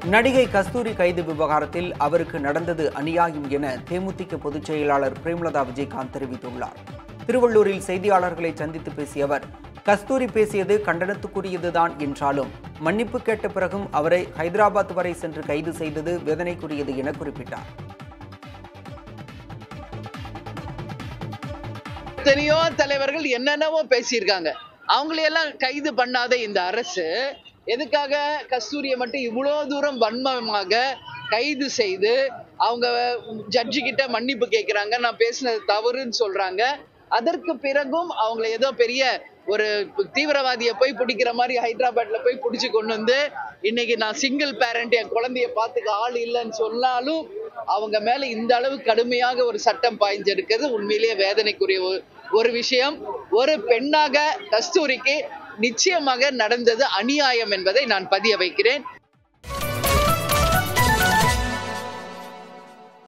நடிகை கஸ்தூரி கைது விவகாரத்தில் அவருக்கு நடந்தது அநியாயம் என தேமுதிக பொதுச் செயலாளர் பிரேமலதா விஜயகாந்த் தெரிவித்துள்ளார் திருவள்ளூரில் செய்தியாளர்களை சந்தித்து பேசிய அவர் கஸ்தூரி பேசியது கண்டனத்துக்குரியதுதான் என்றாலும் மன்னிப்பு கேட்ட பிறகும் அவரை ஹைதராபாத் வரை சென்று கைது செய்தது வேதனைக்குரியது என குறிப்பிட்டார் எத்தனையோ தலைவர்கள் என்னென்னவோ பேசியிருக்காங்க அவங்களையெல்லாம் கைது பண்ணாத இந்த அரசு எதுக்காக கஸ்தூரியை மட்டும் இவ்வளோ தூரம் வன்மமாக கைது செய்து அவங்க ஜட்ஜி கிட்ட மன்னிப்பு கேட்குறாங்க நான் பேசினது தவறுன்னு சொல்றாங்க அதற்கு பிறகும் அவங்கள ஏதோ பெரிய ஒரு தீவிரவாதியை போய் பிடிக்கிற மாதிரி ஹைதராபாத்ல போய் பிடிச்சி கொண்டு வந்து இன்னைக்கு நான் சிங்கிள் பேரண்ட் என் குழந்தைய பார்த்துக்க ஆள் இல்லைன்னு சொன்னாலும் அவங்க மேல இந்த அளவு கடுமையாக ஒரு சட்டம் பாய்ஞ்சிருக்கிறது உண்மையிலேயே வேதனைக்குரிய ஒரு- ஒரு விஷயம் ஒரு பெண்ணாக கஸ்தூரிக்கு நிச்சயமாக நடந்தது அநியாயம் என்பதை நான் பதிய வைக்கிறேன்